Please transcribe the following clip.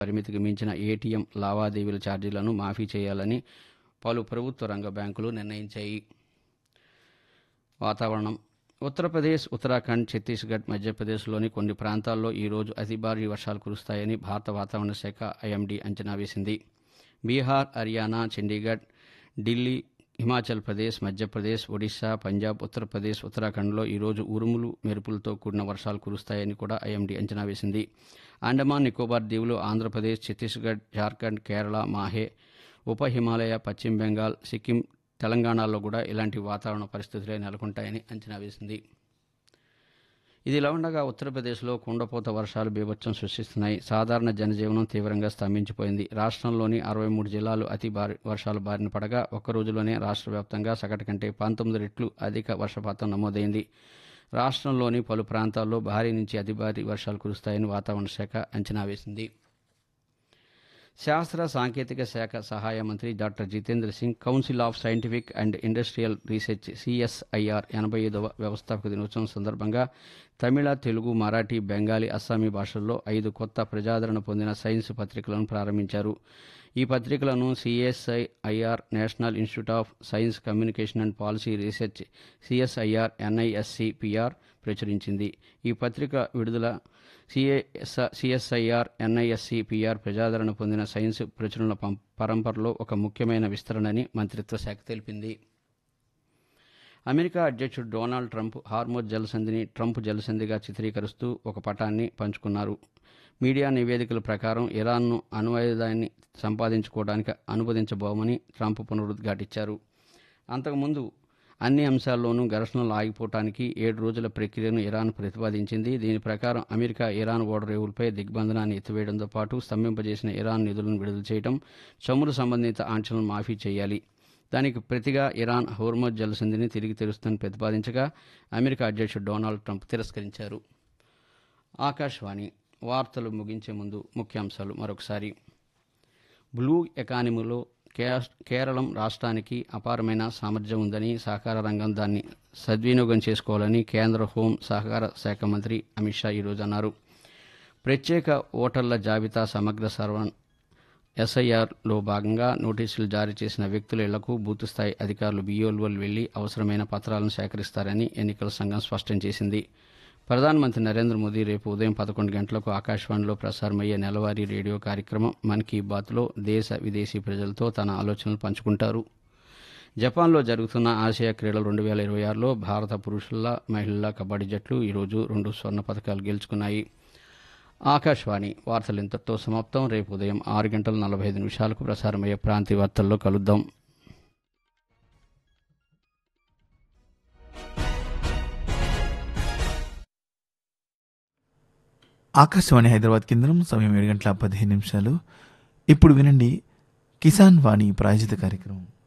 పరిమితికి మించిన ఏటీఎం లావాదేవీల ఛార్జీలను మాఫీ చేయాలని పలు ప్రభుత్వ రంగ బ్యాంకులు నిర్ణయించాయి వాతావరణం ఉత్తరప్రదేశ్ ఉత్తరాఖండ్ ఛత్తీస్గఢ్ మధ్యప్రదేశ్లోని కొన్ని ప్రాంతాల్లో ఈరోజు అతి భారీ వర్షాలు కురుస్తాయని భారత వాతావరణ శాఖ ఐఎండీ అంచనా వేసింది బీహార్ హర్యానా చండీగఢ్ ఢిల్లీ హిమాచల్ ప్రదేశ్ మధ్యప్రదేశ్ ఒడిశా పంజాబ్ ఉత్తరప్రదేశ్ ఉత్తరాఖండ్లో ఈరోజు ఉరుములు మెరుపులతో కూడిన వర్షాలు కురుస్తాయని కూడా ఐఎండీ అంచనా వేసింది అండమాన్ నికోబార్ దీవులు ఆంధ్రప్రదేశ్ ఛత్తీస్గఢ్ జార్ఖండ్ కేరళ మాహే ఉప హిమాలయ పశ్చిమ బెంగాల్ సిక్కిం తెలంగాణలో కూడా ఇలాంటి వాతావరణ పరిస్థితులే నెలకొంటాయని అంచనా వేసింది ఇది ఇలా ఉండగా ఉత్తరప్రదేశ్లో కుండపోత వర్షాలు బీభత్సం సృష్టిస్తున్నాయి సాధారణ జనజీవనం తీవ్రంగా స్తంభించిపోయింది రాష్ట్రంలోని అరవై మూడు జిల్లాలు అతి భారీ వర్షాలు బారిన పడగా ఒక్క రోజులోనే రాష్ట్ర వ్యాప్తంగా సగటు కంటే పంతొమ్మిది రెట్లు అధిక వర్షపాతం నమోదైంది రాష్ట్రంలోని పలు ప్రాంతాల్లో భారీ నుంచి అతి భారీ వర్షాలు కురుస్తాయని వాతావరణ శాఖ అంచనా వేసింది శాస్త్ర సాంకేతిక శాఖ సహాయ మంత్రి doctor Jitendra Singh council of scientific and industrial research CSIR ఎనభై ఐదవ వ్యవస్థాపక దినోత్సవం సందర్భంగా తమిళ తెలుగు మరాఠీ బెంగాలీ అస్సామీ భాషల్లో ఐదు కొత్త ప్రజాదరణ పొందిన సైన్స్ పత్రికలను ప్రారంభించారు ఈ పత్రికలను CSIR national institute of science communication and policy research CSIR NISC PR ప్రచురించింది ఈ పత్రిక విడుదల సిఎస్ సిఎస్ఐఆర్ ఎన్ఐఎస్సి పిఆర్ ప్రజాదరణ పొందిన సైన్స్ ప్రచురణల పం- పరంపరలో ఒక ముఖ్యమైన విస్తరణని మంత్రిత్వ శాఖ తెలిపింది అమెరికా అధ్యక్షుడు డొనాల్డ్ ట్రంప్ హార్మోజ్ జలసంధిని ట్రంప్ జలసంధిగా చిత్రీకరిస్తూ ఒక పటాన్ని పంచుకున్నారు మీడియా నివేదికల ప్రకారం ఇరాన్ను అణ్వాయుధాన్ని సంపాదించుకోవడానికి అనువదించబోమని ట్రంప్ పునరుద్ఘాటించారు అంతకుముందు అన్ని అంశాల్లోనూ ఘర్షణలు ఆగిపోవటానికి ఏడు రోజుల ప్రక్రియను ఇరాన్ ప్రతిపాదించింది దీని ప్రకారం అమెరికా ఇరాన్ ఓడరేవులపై దిగ్బంధనాన్ని ఎత్తివేయడంతో పాటు స్తంభింపజేసిన ఇరాన్ నిధులను విడుదల చేయడం చమురు సంబంధిత ఆంక్షలను మాఫీ చేయాలి దానికి ప్రతిగా ఇరాన్ హోర్మోజ్ జలసంధిని తిరిగి తెరుస్తుందని ప్రతిపాదించగా అమెరికా అధ్యక్షుడు డొనాల్డ్ ట్రంప్ తిరస్కరించారు ఆకాశవాణి వార్తలు ముగించే ముందు ముఖ్యాంశాలు మరొకసారి బ్లూ ఎకానమీలో కే- కేరళం రాష్ట్రానికి అపారమైన సామర్థ్యం ఉందని సహకార రంగం దాన్ని సద్వినియోగం చేసుకోవాలని కేంద్ర హోం సహకార శాఖ మంత్రి అమిత్ షా ఈరోజు అన్నారు ప్రత్యేక ఓటర్ల జాబితా సమగ్ర సర్వ ఎస్ఐఆర్లో భాగంగా నోటీసులు జారీ చేసిన వ్యక్తుల ఇళ్లకు బూత్ స్థాయి అధికారులు బియోల్వోలు వెళ్లి అవసరమైన పత్రాలను సేకరిస్తారని ఎన్నికల సంఘం స్పష్టం చేసింది ప్రధానమంత్రి నరేంద్ర మోదీ రేపు ఉదయం పదకొండు గంటలకు ఆకాశవాణిలో ప్రసారమయ్యే నెలవారీ రేడియో కార్యక్రమం మన్ కీ బాత్లో దేశ విదేశీ ప్రజలతో తన ఆలోచనలు పంచుకుంటారు జపాన్లో జరుగుతున్న ఆసియా క్రీడలు రెండు వేల ఇరవై ఆరులో భారత పురుషుల మహిళల కబడ్డీ జట్లు ఈరోజు రెండు స్వర్ణ పథకాలు గెలుచుకున్నాయి ఆకాశవాణి వార్తలు ఇంతటితో సమాప్తం రేపు ఉదయం ఆరు గంటల నలభై ఐదు నిమిషాలకు ప్రసారమయ్యే ప్రాంతీయ వార్తల్లో కలుద్దాం ఆకాశవాణి హైదరాబాద్ కేంద్రం సమయం ఏడు గంటల పదిహేను నిమిషాలు ఇప్పుడు వినండి కిసాన్ వాణి ప్రాయోజిత కార్యక్రమం